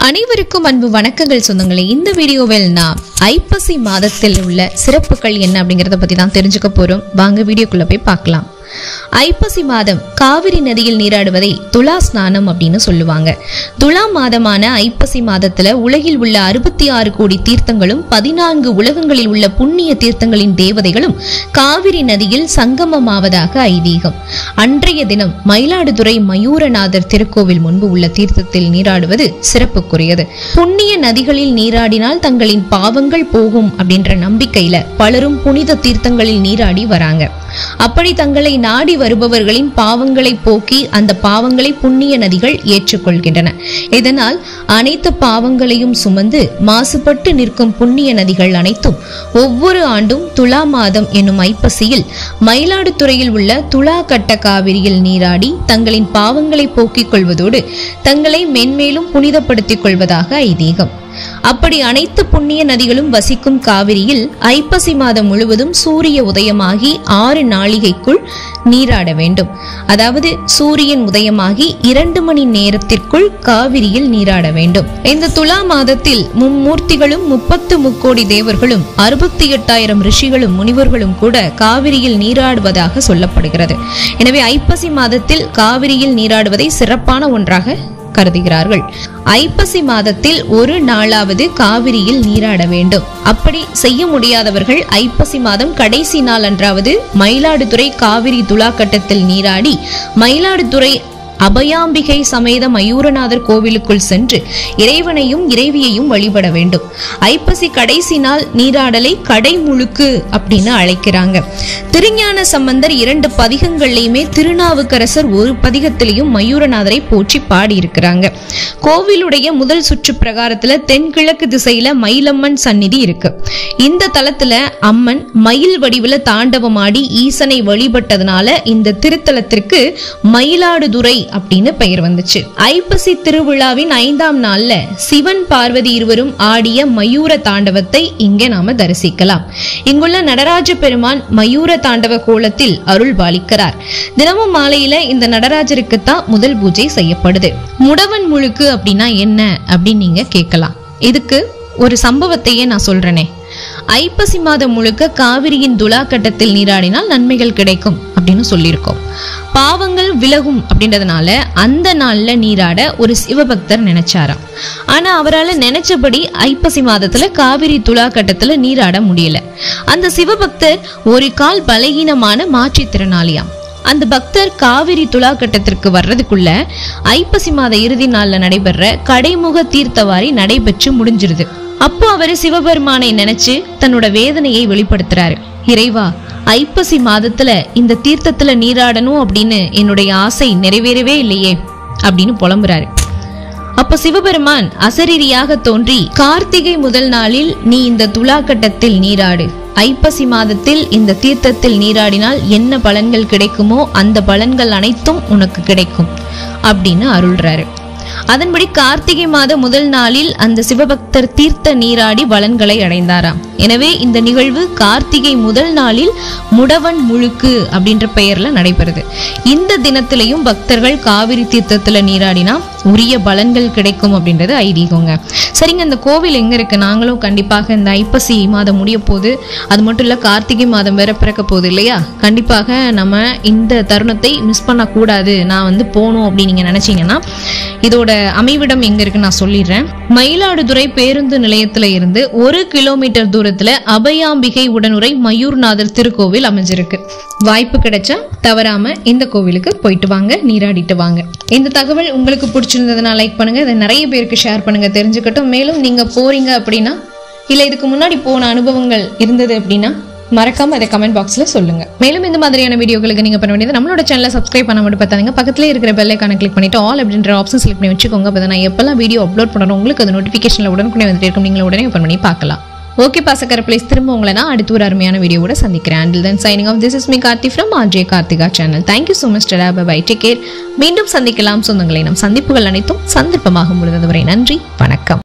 அனைவருக்கும் அன்பு வணக்கங்கள் சொந்தங்களே இந்த வீடியோவில் நாம் ஐப்பசி மாதத்தில் உள்ள சிறப்புகள் என்ன அப்படிங்கறத பத்தி தான் தெரிஞ்சுக்க போறோம் வாங்க வீடியோக்குள்ள போய் பார்க்கலாம் ஐப்பசி மாதம் காவிரி நதியில் நீராடுவதை துலா ஸ்நானம் அப்படின்னு சொல்லுவாங்க துலா மாதமான ஐப்பசி மாதத்துல உலகில் உள்ள அறுபத்தி ஆறு கோடி தீர்த்தங்களும் பதினான்கு உலகங்களில் உள்ள புண்ணிய தீர்த்தங்களின் தேவதைகளும் காவிரி நதியில் சங்கமமாவதாக ஐதீகம் அன்றைய தினம் மயிலாடுதுறை மயூரநாதர் திருக்கோவில் முன்பு உள்ள தீர்த்தத்தில் நீராடுவது சிறப்புக்குரியது புண்ணிய நதிகளில் நீராடினால் தங்களின் பாவங்கள் போகும் அப்படின்ற நம்பிக்கையில பலரும் புனித தீர்த்தங்களில் நீராடி வராங்க அப்படி தங்களை நாடி வருபவர்களின் பாவங்களை போக்கி அந்த பாவங்களை புண்ணிய நதிகள் ஏற்றுக்கொள்கின்றன இதனால் அனைத்து பாவங்களையும் சுமந்து மாசுபட்டு நிற்கும் புண்ணிய நதிகள் அனைத்தும் ஒவ்வொரு ஆண்டும் துலா மாதம் என்னும் ஐப்பசியில் மயிலாடுதுறையில் உள்ள துலா கட்ட காவிரியில் நீராடி தங்களின் பாவங்களை போக்கிக் கொள்வதோடு தங்களை மென்மேலும் புனிதப்படுத்திக் கொள்வதாக ஐதீகம் அப்படி அனைத்து புண்ணிய நதிகளும் வசிக்கும் காவிரியில் ஐப்பசி மாதம் முழுவதும் சூரிய உதயமாகி ஆறு நாளிகைக்குள் நீராட வேண்டும் அதாவது சூரியன் உதயமாகி இரண்டு மணி நேரத்திற்குள் காவிரியில் நீராட வேண்டும் இந்த துலா மாதத்தில் மும்மூர்த்திகளும் முப்பத்து முக்கோடி தேவர்களும் அறுபத்தி எட்டாயிரம் ரிஷிகளும் முனிவர்களும் கூட காவிரியில் நீராடுவதாக சொல்லப்படுகிறது எனவே ஐப்பசி மாதத்தில் காவிரியில் நீராடுவதை சிறப்பான ஒன்றாக கருதுகிறார்கள் ஐப்பசி மாதத்தில் ஒரு நாளாவது காவிரியில் நீராட வேண்டும் அப்படி செய்ய முடியாதவர்கள் ஐப்பசி மாதம் கடைசி நாள் அன்றாவது மயிலாடுதுறை காவிரி துலாக்கட்டத்தில் நீராடி மயிலாடுதுறை அபயாம்பிகை சமேத மயூரநாதர் கோவிலுக்குள் சென்று இறைவனையும் இறைவியையும் வழிபட வேண்டும் ஐப்பசி கடைசி நாள் நீராடலை கடை முழுக்கு அப்படின்னு அழைக்கிறாங்க திருஞான சம்பந்தர் இரண்டு பதிகங்கள்லையுமே திருநாவுக்கரசர் ஒரு பதிகத்திலையும் மயூரநாதரை போற்றி பாடியிருக்கிறாங்க கோவிலுடைய முதல் சுற்று பிரகாரத்துல தென்கிழக்கு திசையில மயிலம்மன் சந்நிதி இருக்கு இந்த தலத்துல அம்மன் மயில் வடிவுல தாண்டவமாடி ஈசனை வழிபட்டதுனால இந்த திருத்தலத்திற்கு மயிலாடுதுறை அப்படின்னு பெயர் வந்துச்சு ஐப்பசி திருவிழாவின் ஐந்தாம் நாள்ல சிவன் பார்வதி இருவரும் ஆடிய மயூர தாண்டவத்தை இங்க நாம தரிசிக்கலாம் இங்குள்ள நடராஜ பெருமான் மயூர தாண்டவ கோலத்தில் அருள் பாலிக்கிறார் தினமும் மாலையில இந்த நடராஜருக்கு தான் முதல் பூஜை செய்யப்படுது முடவன் முழுக்கு அப்படின்னா என்ன அப்படின்னு நீங்க கேட்கலாம் இதுக்கு ஒரு சம்பவத்தையே நான் சொல்றேனே ஐப்பசி மாதம் முழுக்க காவிரியின் துலா கட்டத்தில் நீராடினால் நன்மைகள் கிடைக்கும் அப்படின்னு சொல்லியிருக்கோம் பாவங்கள் விலகும் அப்படின்றதுனால அந்த நாள்ல நீராட ஒரு சிவபக்தர் நினைச்சாராம் ஆனா அவரால் நினைச்சபடி ஐப்பசி மாதத்துல காவிரி துலா கட்டத்துல நீராட முடியல அந்த சிவபக்தர் ஒரு கால் பலகீனமான மாற்றுத்திறனாளியாம் அந்த பக்தர் காவிரி துலா கட்டத்திற்கு வர்றதுக்குள்ள ஐப்பசி மாத இறுதி நாள்ல நடைபெற கடைமுக தீர்த்தவாரி நடைபெற்று முடிஞ்சிருது அப்போ அவரு சிவபெருமானை நினைச்சு தன்னோட வேதனையை வெளிப்படுத்துறாரு இறைவா ஐப்பசி மாதத்துல இந்த தீர்த்தத்துல நீராடணும் அப்படின்னு என்னுடைய ஆசை நிறைவேறவே இல்லையே அப்படின்னு புலம்புறாரு அப்ப சிவபெருமான் அசரீரியாக தோன்றி கார்த்திகை முதல் நாளில் நீ இந்த துலாக்கட்டத்தில் நீராடு ஐப்பசி மாதத்தில் இந்த தீர்த்தத்தில் நீராடினால் என்ன பலன்கள் கிடைக்குமோ அந்த பலன்கள் அனைத்தும் உனக்கு கிடைக்கும் அப்படின்னு அருள்றாரு அதன்படி கார்த்திகை மாத முதல் நாளில் அந்த சிவபக்தர் தீர்த்த நீராடி பலன்களை அடைந்தாராம் எனவே இந்த நிகழ்வு கார்த்திகை முதல் நாளில் முடவன் முழுக்கு அப்படின்ற பெயர்ல நடைபெறுது இந்த தினத்திலையும் பக்தர்கள் காவிரி தீர்த்தத்துல நீராடினா உரிய பலன்கள் கிடைக்கும் அப்படின்றது ஐதீகங்க சரிங்க இந்த கோவில் எங்க இருக்கு நாங்களும் கண்டிப்பாக இந்த ஐப்பசி மாதம் முடிய போகுது அது மட்டும் இல்ல கார்த்திகை மாதம் வேற பிறக்க போகுது இல்லையா கண்டிப்பாக நம்ம இந்த தருணத்தை மிஸ் பண்ணக்கூடாது நான் வந்து போகணும் அப்படின்னு நீங்க நினைச்சீங்கன்னா இதோட அமைவிடம் எங்க இருக்குன்னு நான் சொல்லிடுறேன் மயிலாடுதுறை பேருந்து நிலையத்துல இருந்து ஒரு கிலோமீட்டர் தூரத்துல அபயாம்பிகை உடனுரை மயூர்நாதர் திருக்கோவில் அமைஞ்சிருக்கு வாய்ப்பு கிடைச்சா தவறாம இந்த கோவிலுக்கு போயிட்டு வாங்க நீராடிட்டு வாங்க இந்த தகவல் உங்களுக்கு பிடிச்சிருந்ததுன்னா லைக் பண்ணுங்க இதை நிறைய பேருக்கு ஷேர் பண்ணுங்க தெரிஞ்சுக்கட்டும் மேலும் நீங்க போறீங்க அப்படின்னா இல்ல இதுக்கு முன்னாடி போன அனுபவங்கள் இருந்தது அப்படின்னா மறக்காம அதை கமெண்ட் பாக்ஸ்ல சொல்லுங்க மேலும் இந்த மாதிரியான வீடியோக்களுக்கு நீங்க பண்ண வேண்டியது நம்மளோட சேனலை சப்ஸ்கிரைப் பண்ண மட்டும் பார்த்தாங்க பக்கத்துல இருக்கிற பெல் ஐக்கான கிளிக் பண்ணிட்டு ஆல் அப்படின்ற ஆப்ஷன் செலக்ட் பண்ணி வச்சுக்கோங்க அப்போ நான் எப்பெல்லாம் வீடியோ அப்லோட் பண்ணணும் உங்களுக்கு அது நோட்டிஃபிகேஷன்ல உடனுக்குனே வந்துட்டு இருக்கும் நீங்க உடனே ஓப்பன் பண்ணி பார்க்கலாம் ஓகே பாசக்கர பிளேஸ் திரும்ப உங்களை நான் அடுத்து ஒரு அருமையான வீடியோவோட சந்திக்கிறேன் until then signing off this is me Karthi from RJ Karthika channel thank you so much tata bye take care மீண்டும் சந்திக்கலாம் சொந்தங்களை நம் சந்திப்புகள் அனைத்தும் சந்தர்ப்பமாகும் பொழுது அதுவரை நன்றி வணக்கம்